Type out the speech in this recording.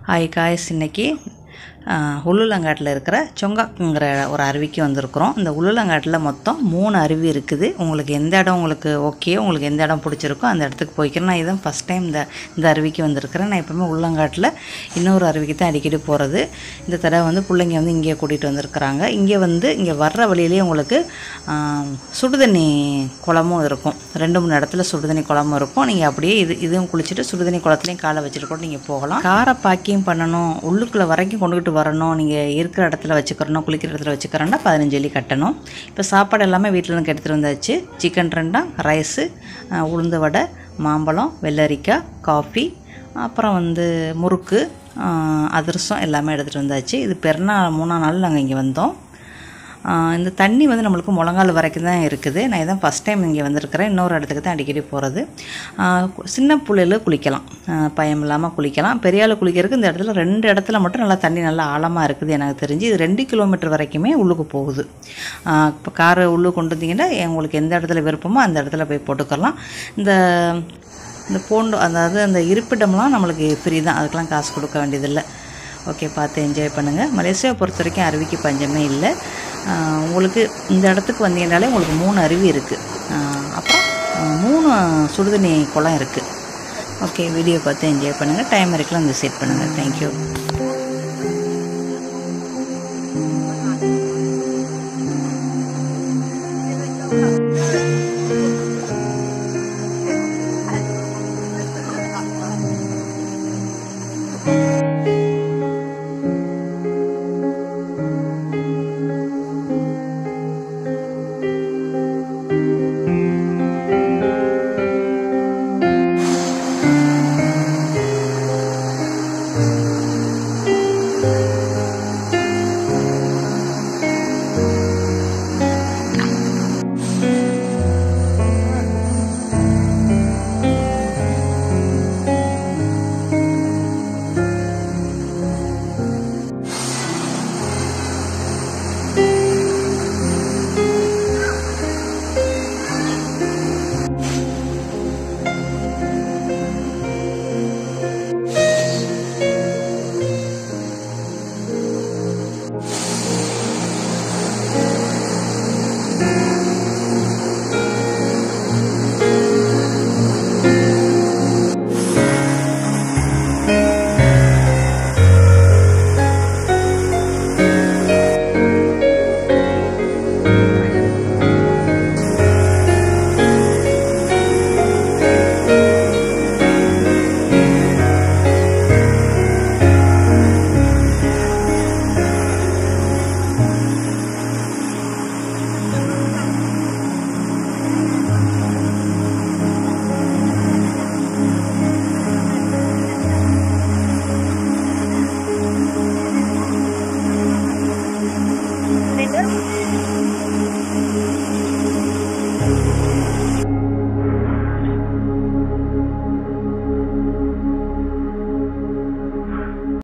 hi guys இன்னைக்கு உள்ளுலங்காட்டில் இருக்கிற சொங்காக்குங்கிற ஒரு அருவிக்கு வந்திருக்கிறோம் இந்த உள்ளுலங்காட்டில் மொத்தம் மூணு அருவி இருக்குது உங்களுக்கு எந்த இடம் உங்களுக்கு ஓகே உங்களுக்கு எந்த இடம் பிடிச்சிருக்கோ அந்த இடத்துக்கு போய்க்கிறேன் நான் இதான் ஃபஸ்ட் டைம் இந்த இந்த அருவிக்கு வந்திருக்கிறேன் நான் எப்பவுமே உள்ளங்காட்டில் இன்னொரு அருவிக்கு தான் அடிக்கடி போகிறது இந்த தடவை வந்து பிள்ளைங்க வந்து இங்கே கூட்டிகிட்டு வந்திருக்கிறாங்க இங்கே வந்து இங்கே வர்ற வழியிலேயே உங்களுக்கு ஆம், சுடுதண்ணி குளமும் இருக்கும் ரெண்டு மூணு இடத்துல சுடுதண்ணி குளமும் இருக்கும் நீங்கள் அப்படியே இது இதுவும் குளிச்சுட்டு சுடுதண்ணி குளத்துலையும் காலை வச்சுட்டு கூட நீங்கள் போகலாம் காரை பாக்கிங் பண்ணணும் உள்ளுக்குள்ளே வரைக்கும் கொண்டுகிட்டு வரணும் நீங்கள் இருக்கிற இடத்துல வச்சுக்கிறணும் குளிக்கிற இடத்துல வச்சுக்கிறோன்னா பதினஞ்சு வெள்ளி கட்டணும் இப்போ சாப்பாடு எல்லாமே வீட்டில் இருந்து எடுத்துகிட்டு வந்தாச்சு சிக்கன் ரெண்டா ரைஸு உளுந்து வடை மாம்பழம் வெள்ளரிக்காய் காஃபி அப்புறம் வந்து முறுக்கு ஆஹ், அதிரசம் எல்லாமே எடுத்துகிட்டு வந்தாச்சு இது பெருநாள் மூணாம் நாள் நாங்கள் இங்கே வந்தோம் ஆஹ் இந்த தண்ணி வந்து நம்மளுக்கு முழங்கால் வரைக்கும் தான் இருக்குது நான் இதான் ஃபஸ்ட் டைம் இங்கே வந்திருக்கிறேன் இன்னொரு இடத்துக்கு தான் அடிக்கடி போகிறது சின்ன பிள்ளைகள் குளிக்கலாம் ஆஹ் பயம் இல்லாமல் குளிக்கலாம் பெரிய ஆள் குளிக்கிறதுக்கு இந்த இடத்துல ரெண்டு இடத்துல மட்டும் நல்லா தண்ணி நல்லா ஆழமாக இருக்குது எனக்கு தெரிஞ்சு இது ரெண்டு கிலோமீட்டர் வரைக்குமே உள்ளுக்கு போகுது இப்போ காரை உள்ளுக்கு கொண்டு வந்தீங்கன்னா உங்களுக்கு எந்த இடத்துல விருப்பமோ அந்த இடத்துல போய் போட்டுக்கலாம் இந்த இந்த போண்டு அதாவது அந்த இருப்பிடம்லாம் நம்மளுக்கு ஃப்ரீ தான் அதுக்கெலாம் காசு கொடுக்க வேண்டியதில்லை ஓகே பார்த்து என்ஜாய் பண்ணுங்கள் மலேசியாவை பொறுத்த வரைக்கும் அருவிக்கு பஞ்சமே இல்லை ஆஹ் உங்களுக்கு இந்த இடத்துக்கு வந்தீங்கனாலே உங்களுக்கு மூணு அருவி இருக்குது அப்புறம் ஆஹ் மூணு சுடுதண்ணி குளம் இருக்குது ஓகே வீடியோ பார்த்து என்ஜாய் பண்ணுங்கள் டைம் இருக்கலாம் விசிட் பண்ணுங்கள் தேங்க்யூ Thank